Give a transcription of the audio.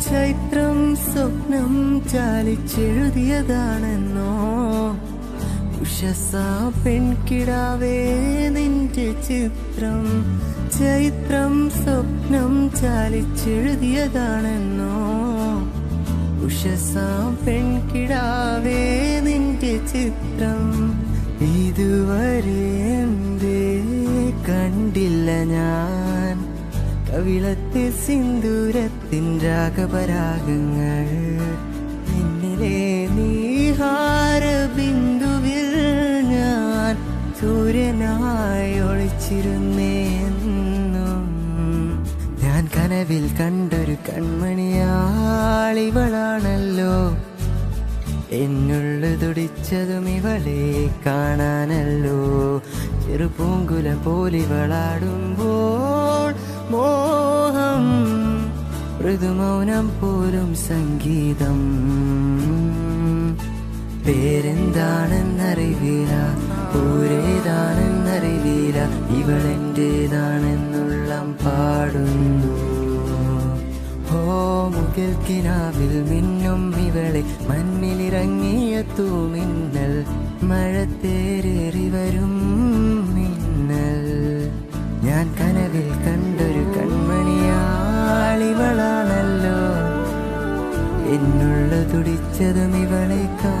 ചൈത്രം സ്വപ്നം ചാലിച്ചെഴുതിയതാണെന്നോ ഉഷസാ പെൺകിടാവേ നിന്റെ ചിത്രം ചൈത്രം സ്വപ്നം ചാലിച്ചെഴുതിയതാണെന്നോ ഉഷസാ പെൺകിടാവേ നിന്റെ ചിത്രം ഇതുവരെ എന്തേ കണ്ടില്ല ഞാൻ കവിളത്തെ സിന്ദൂരത്തിൻ രാഗപരാഗങ്ങൾ എന്നിലെ നീഹാര ബിന്ദുവിൽ ഞാൻ സൂര്യനായി ഒളിച്ചിരുന്നേന്നും ഞാൻ കനവിൽ കണ്ടൊരു കൺമണിയാളിവളാണല്ലോ എന്നുള്ളു തുടിച്ചതും ഇവളെ കാണാനല്ലോ ചെറുപൂങ്കുലം പോലിവളാടുമ്പോൾ മോഹം മൃദുമൗനം പോലും സംഗീതം പേരെന്താണെന്നറിവില്ല ഊരേതാണെന്നറിവില്ല ഇവളെന്റേതാണെന്നുള്ളം പാടുന്നു ഓ മുകിൽ കിനാവിൽ മിന്നും ഇവളെ മണ്ണിലിറങ്ങിയ തൂമിന്നൽ മഴ തേരേറി വരും മിന്നൽ ഞാൻ കനവിൽ കണ്ടൊരു കൺമണിയാളിവളാണല്ലോ എന്നുള്ള തുടിച്ചതും ഇവളെ കാണാൻ